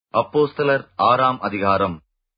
அப்போஸ்தலர் ஆறாம் அதிகாரம்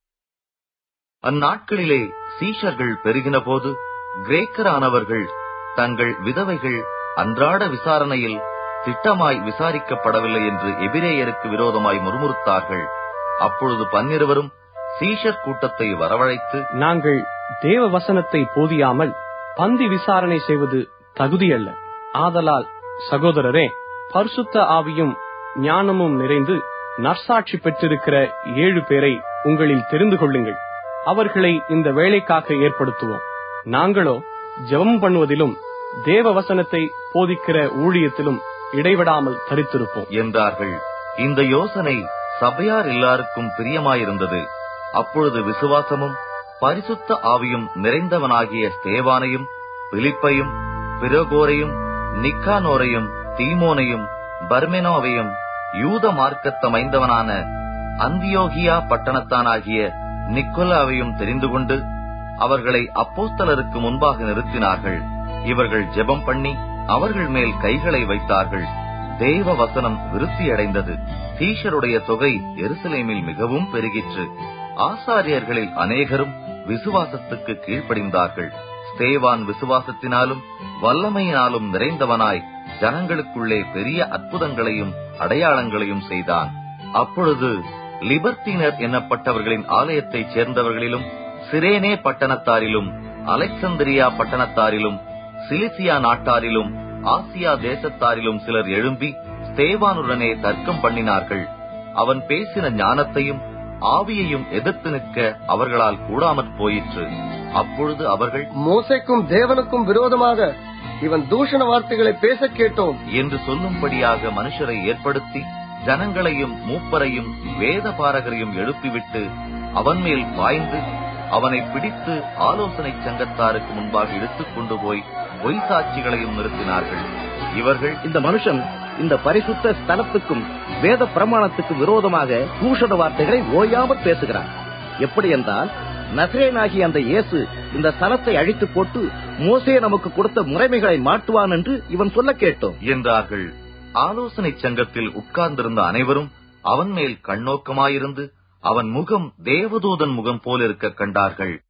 அந்நாட்களிலே சீஷர்கள் பெருகினபோது கிரேக்கரானவர்கள் தங்கள் விதவைகள் அன்றாட விசாரணையில் திட்டமாய் விசாரிக்கப்படவில்லை என்று எபிரேயருக்கு விரோதமாய் முறுமுறுத்தார்கள் அப்பொழுது பன்னிருவரும் சீஷர் கூட்டத்தை வரவழைத்து நாங்கள் தேவ வசனத்தை போதியாமல் பந்தி விசாரணை செய்வது தகுதியல்ல ஆதலால் சகோதரரே பரிசுத்த ஆவியும் ஞானமும் நிறைந்து நற்சாட்சி பெற்றிருக்கிற ஏழு பேரை உங்களில் தெரிந்து கொள்ளுங்கள் அவர்களை இந்த வேலைக்காக ஏற்படுத்துவோம் நாங்களோ ஜெபம் பண்ணுவதிலும் தேவ வசனத்தை போதிக்கிற ஊழியத்திலும் இடைவிடாமல் தரித்திருப்போம் என்றார்கள் இந்த யோசனை சபையார் எல்லாருக்கும் பிரியமாயிருந்தது அப்பொழுது விசுவாசமும் பரிசுத்த ஆவியும் நிறைந்தவனாகிய ஸ்தேவானையும் பிலிப்பையும் பிரகோரையும் நிக்கானோரையும் தீமோனையும் பர்மெனோவையும் யூத மார்க்கத்தமைந்தவனான அந்தியோகியா பட்டணத்தானாகிய நிக்கோலாவையும் தெரிந்து கொண்டு அவர்களை அப்போஸ்தலருக்கு முன்பாக நிறுத்தினார்கள் இவர்கள் ஜெபம் பண்ணி அவர்கள் மேல் கைகளை வைத்தார்கள் தேவ வசனம் விருத்தியடைந்தது சீஷருடைய தொகை எருசலேமில் மிகவும் பெருகிற்று ஆசாரியர்களில் அநேகரும் விசுவாசத்துக்கு கீழ்ப்படிந்தார்கள் ஸ்தேவான் விசுவாசத்தினாலும் வல்லமையினாலும் நிறைந்தவனாய் ஜனங்களுக்குள்ளே பெரிய அற்புதங்களையும் அடையாளங்களையும் செய்தான் அப்பொழுது லிபர்த்தினர் என்னப்பட்டவர்களின் ஆலயத்தைச் சேர்ந்தவர்களிலும் சிரேனே பட்டணத்தாரிலும் அலெக்சந்திரியா பட்டணத்தாரிலும் சிலிசியா நாட்டாரிலும் ஆசியா தேசத்தாரிலும் சிலர் எழும்பி ஸ்தேவானுடனே தர்க்கம் பண்ணினார்கள் அவன் பேசின ஞானத்தையும் ஆவியையும் எதிர்த்து நிற்க அவர்களால் கூடாமற் போயிற்று அப்பொழுது அவர்கள் மோசைக்கும் தேவனுக்கும் விரோதமாக இவன் தூஷண வார்த்தைகளை பேச கேட்டோம் என்று சொல்லும்படியாக மனுஷரை ஏற்படுத்தி ஜனங்களையும் மூப்பரையும் வேத பாரகரையும் எழுப்பிவிட்டு அவன் மேல் பாய்ந்து அவனை பிடித்து ஆலோசனை சங்கத்தாருக்கு முன்பாக இழுத்துக் கொண்டு போய் பொய் சாட்சிகளையும் நிறுத்தினார்கள் இவர்கள் இந்த மனுஷன் இந்த பரிசுத்த ஸ்தலத்துக்கும் வேத பிரமாணத்துக்கும் விரோதமாக தூஷண வார்த்தைகளை ஓயாமல் பேசுகிறான் எப்படி என்றால் நசரேனாகிய அந்த இயேசு இந்த ஸ்தலத்தை அழித்து போட்டு மோசே நமக்கு கொடுத்த முறைமைகளை மாட்டுவான் என்று இவன் சொல்ல கேட்டோம் என்றார்கள் ஆலோசனை சங்கத்தில் உட்கார்ந்திருந்த அனைவரும் அவன் மேல் கண்ணோக்கமாயிருந்து அவன் முகம் தேவதூதன் முகம் போலிருக்க கண்டார்கள்